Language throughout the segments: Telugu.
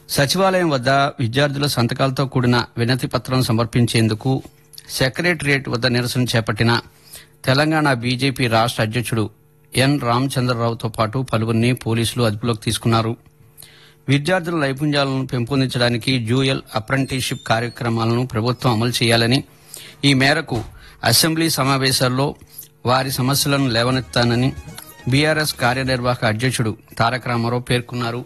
సచివాలయం వద్ద విద్యార్థుల సంతకాలతో కూడిన వినతి పత్రం సమర్పించేందుకు సెక్రటరియట్ వద్ద నిరసన చేపట్టిన తెలంగాణ బీజేపీ రాష్ట్ర అధ్యక్షుడు ఎన్ రామచంద్రరావుతో పాటు పలువురిని పోలీసులు అదుపులోకి తీసుకున్నారు విద్యార్థుల నైపుణ్యాలను పెంపొందించడానికి డ్యూయల్ అప్రెంటిస్షిప్ కార్యక్రమాలను ప్రభుత్వం అమలు చేయాలని ఈ మేరకు అసెంబ్లీ సమావేశాల్లో వారి సమస్యలను లేవనెత్తానని బీఆర్ఎస్ కార్యనిర్వాహక అధ్యక్షుడు తారక రామారావు పేర్కొన్నారు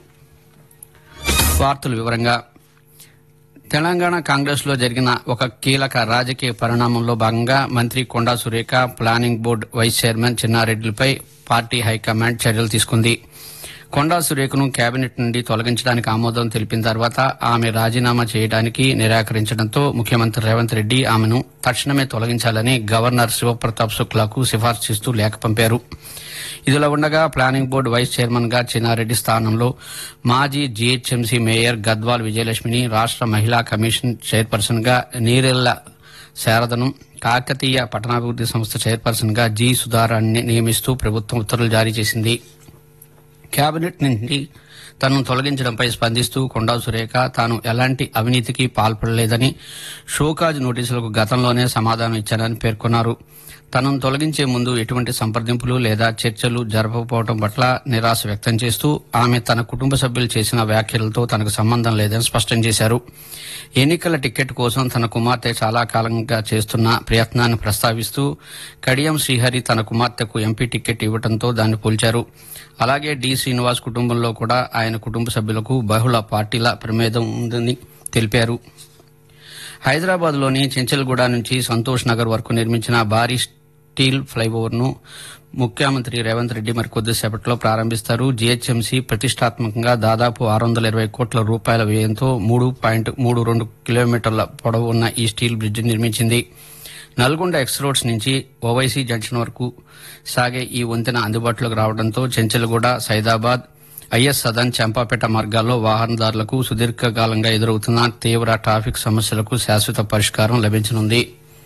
వార్తల వివరంగా తెలంగాణ కాంగ్రెస్ లో జరిగిన ఒక కీలక రాజకీయ పరిణామంలో భాగంగా మంత్రి Konda Surekha planning board vice chairman చిన్నారెడ్డిలపై పార్టీ హైకమాండ్ చర్యలు తీసుకుంది కొండా సురేఖను కేబినెట్ నుండి తొలగించడానికి ఆమోదం తెలిపిన తర్వాత ఆమె రాజీనామా చేయడానికి నిరాకరించడంతో ముఖ్యమంత్రి రేవంత్ రెడ్డి ఆమెను తక్షణమే తొలగించాలని గవర్నర్ శివప్రతాప్ శుక్లాకు సిఫార్సు చేస్తూ లేఖ పంపారు ఇదిలా ఉండగా ప్లానింగ్ బోర్డు వైస్ చైర్మన్ గా చిన్నారెడ్డి స్థానంలో మాజీ జీహెచ్ఎంసీ మేయర్ గద్వాల్ విజయలక్ష్మిని రాష్ట మహిళా కమిషన్ చైర్పర్సన్ గా నీరెళ్ల శారదను కాకతీయ పట్టణాభివృద్ది సంస్థ చైర్పర్సన్ గా జి సుధారాన్ని నియమిస్తూ ప్రభుత్వం ఉత్తర్వులు జారీ చేసింది కేబినెట్ నుండి తనను తొలగించడంపై స్పందిస్తూ కొండా సురేఖ తాను ఎలాంటి అవినీతికి పాల్పడలేదని షోకాజ్ నోటీసులకు గతంలోనే సమాధానం ఇచ్చానని పేర్కొన్నారు తనను తొలగించే ముందు ఎటువంటి సంప్రదింపులు లేదా చర్చలు జరపకపోవడం పట్ల నిరాశ వ్యక్తం చేస్తూ ఆమె తన కుటుంబ సభ్యులు చేసిన వ్యాఖ్యలతో తనకు సంబంధం లేదని స్పష్టం చేశారు ఎన్నికల టికెట్ కోసం తన కుమార్తె చాలా కాలంగా చేస్తున్న ప్రయత్నాన్ని ప్రస్తావిస్తూ కడియం శ్రీహరి తన కుమార్తెకు ఎంపీ టికెట్ ఇవ్వడంతో దాన్ని పోల్చారు అలాగే డి శ్రీనివాస్ కుటుంబంలో కూడా ఆయన కుటుంబ సభ్యులకు బహుళ పార్టీల ప్రమేదం ఉందని తెలిపారు హైదరాబాద్ లోని చెంచల్గూడ నుంచి సంతోష్ నగర్ వరకు నిర్మించిన భారీ స్టీల్ ఫ్లైఓవర్ ను ముఖ్యమంత్రి రేవంత్ రెడ్డి మరి కొద్దిసేపట్లో ప్రారంభిస్తారు జీహెచ్ఎంసీ ప్రతిష్టాత్మకంగా దాదాపు ఆరు వందల ఇరవై కోట్ల రూపాయల వ్యయంతో మూడు పాయింట్ మూడు రెండు కిలోమీటర్ల పొడవు ఉన్న ఈ స్టీల్ బ్రిడ్జ్ నిర్మించింది నల్గొండ ఎక్స్ రోడ్స్ నుంచి ఓవైసీ జంక్షన్ వరకు సాగే ఈ వంతెన అందుబాటులోకి రావడంతో చెంచల్గూడ సైదాబాద్ ఐఎస్ సదన్ చంపాపేట మార్గాల్లో వాహనదారులకు సుదీర్ఘకాలంగా ఎదురవుతున్న తీవ్ర ట్రాఫిక్ సమస్యలకు శాశ్వత పరిష్కారం లభించనుంది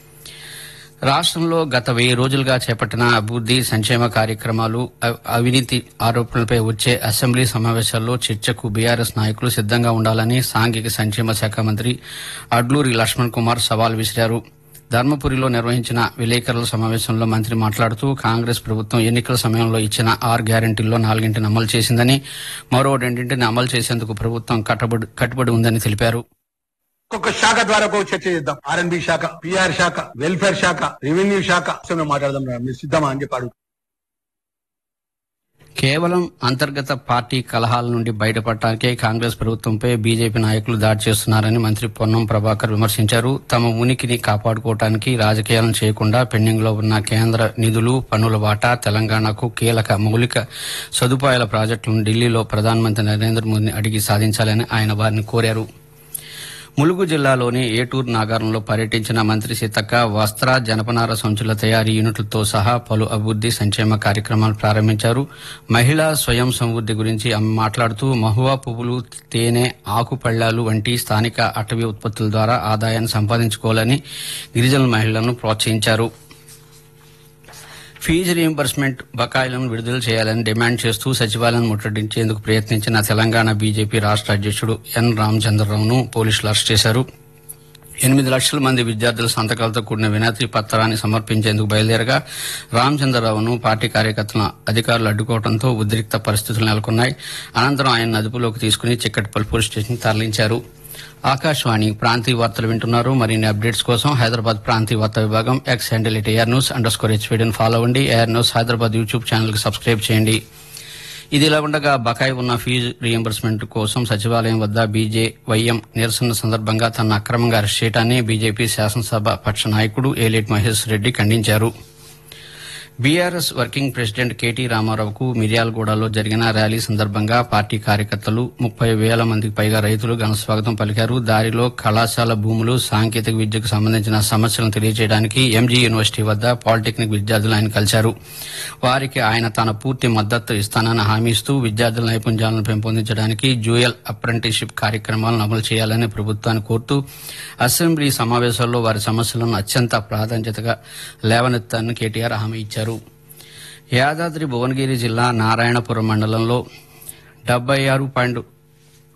రాష్ట్రంలో గత వెయ్యి రోజులుగా చేపట్టిన అభివృద్ది సంక్షేమ కార్యక్రమాలు అ- అవినీతి ఆరోపణలపై వచ్చే అసెంబ్లీ సమావేశాల్లో చర్చకు బీఆర్ఎస్ నాయకులు సిద్దంగా ఉండాలని సాంఘిక సంక్షేమ శాఖ మంత్రి అడ్లూరి లక్ష్మణ్ కుమార్ సవాల్ విసిరారు ధర్మపురిలో నిర్వహించిన విలేకరుల సమావేశంలో మంత్రి మాట్లాడుతూ కాంగ్రెస్ ప్రభుత్వం ఎన్నికల సమయంలో ఇచ్చిన ఆరు గ్యారంటీల్లో నాలుగింటిని అమలు చేసిందని మరో రెండింటిని అమలు చేసేందుకు ప్రభుత్వం కట్టుబడి కట్టుబడి ఉందని తెలిపారు ఒక్కొక్క శాఖ ద్వారా ఒక చర్చ చేద్దాం ఆర్ఎన్బి శాఖ పిఆర్ శాఖ వెల్ఫేర్ శాఖ రెవెన్యూ శాఖ మేము మాట్లాడదాం రా. మీరు సిద్ధమా అని చెప్పి అడుగు కేవలం అంతర్గత పార్టీ కలహాల నుండి బయటపడటానికే కాంగ్రెస్ ప్రభుత్వంపై బీజేపీ నాయకులు దాడి చేస్తున్నారని మంత్రి పొన్నం ప్రభాకర్ విమర్శించారు తమ ఉనికిని కాపాడుకోవటానికి రాజకీయాలను చేయకుండా పెండింగ్ లో ఉన్న కేంద్ర నిధులు పన్నుల వాటా తెలంగాణకు కీలక మౌలిక సదుపాయాల ప్రాజెక్టులను ఢిల్లీలో ప్రధానమంత్రి నరేంద్ర మోదీని అడిగి సాధించాలని ఆయన వారిని కోరారు ములుగు జిల్లాలోని ఏటూరు నాగారంలో పర్యటించిన మంత్రి సీతక్క వస్త్ర జనపనార సంచుల తయారీ యూనిట్లతో సహా పలు అభివృద్ది సంక్షేమ కార్యక్రమాలు ప్రారంభించారు మహిళా స్వయం సమృద్ది గురించి ఆమె మాట్లాడుతూ మహువా పువ్వులు తేనె ఆకు పళ్లాలు వంటి స్థానిక అటవీ ఉత్పత్తుల ద్వారా ఆదాయాన్ని సంపాదించుకోవాలని గిరిజన మహిళలను ప్రోత్సహించారు ఫీజు రీయింబర్స్మెంట్ బకాయిలను విడుదల చేయాలని డిమాండ్ చేస్తూ సచివాలయం ముట్టడించేందుకు ప్రయత్నించిన తెలంగాణ బీజేపీ రాష్ట్ర అధ్యక్షుడు ఎన్ రామచంద్రరావును పోలీసులు అరెస్ట్ చేశారు ఎనిమిది లక్షల మంది విద్యార్థుల సంతకాలతో కూడిన వినతి పత్రాన్ని సమర్పించేందుకు బయలుదేరగా రామచంద్రరావును పార్టీ కార్యకర్తలను అధికారులు అడ్డుకోవడంతో ఉద్రిక్త పరిస్థితులు నెలకొన్నాయి అనంతరం ఆయన అదుపులోకి తీసుకుని చిక్కటిపల్లి పోలీస్ స్టేషన్ తరలించారు ఆకాశవాణి ప్రాంతీయ వార్తలు వింటున్నారు మరిన్ని అప్డేట్స్ కోసం హైదరాబాద్ ప్రాంతీయ వార్తా విభాగం X handle at AIR news under score హెచ్వీడిని ఫాలో అవ్వండి AIR news Hyderabad YouTube channel కి సబ్స్క్రైబ్ చేయండి ఇది ఇలా ఉండగా బకాయి ఉన్న ఫీజు రీయింబర్స్మెంట్ కోసం సచివాలయం వద్ద బీజే వైఎం నిరసన సందర్భంగా తన అక్రమంగా అరెస్ట్ చేయడాన్ని బీజేపీ శాసనసభ పక్ష నాయకుడు ఏలేటి మహేష్ రెడ్డి ఖండించారు బీఆర్ఎస్ వర్కింగ్ ప్రెసిడెంట్ కేటీ రామారావుకు మిర్యాలగూడలో జరిగిన ర్యాలీ సందర్భంగా పార్టీ కార్యకర్తలు ముప్పై వేల మందికి పైగా రైతులు ఘనస్వాగతం పలికారు దారిలో కళాశాల భూములు సాంకేతిక విద్యకు సంబంధించిన సమస్యలను తెలియజేయడానికి ఎంజీ యూనివర్సిటీ వద్ద పాలిటెక్నిక్ విద్యార్థులు ఆయన కలిశారు వారికి ఆయన తన పూర్తి మద్దతు ఇస్తానని హామీ ఇస్తూ విద్యార్థుల నైపుణ్యాలను పెంపొందించడానికి జ్యూయల్ అప్రెంటిస్షిప్ కార్యక్రమాలను అమలు చేయాలని ప్రభుత్వాన్ని కోరుతూ అసెంబ్లీ సమావేశాల్లో వారి సమస్యలను అత్యంత ప్రాధాన్యతగా లేవనెత్తానని కేటీఆర్ హామీ ఇచ్చారు యాదాద్రి భువనగిరి జిల్లా నారాయణపురం మండలంలో డెబ్బై ఆరు పాయింట్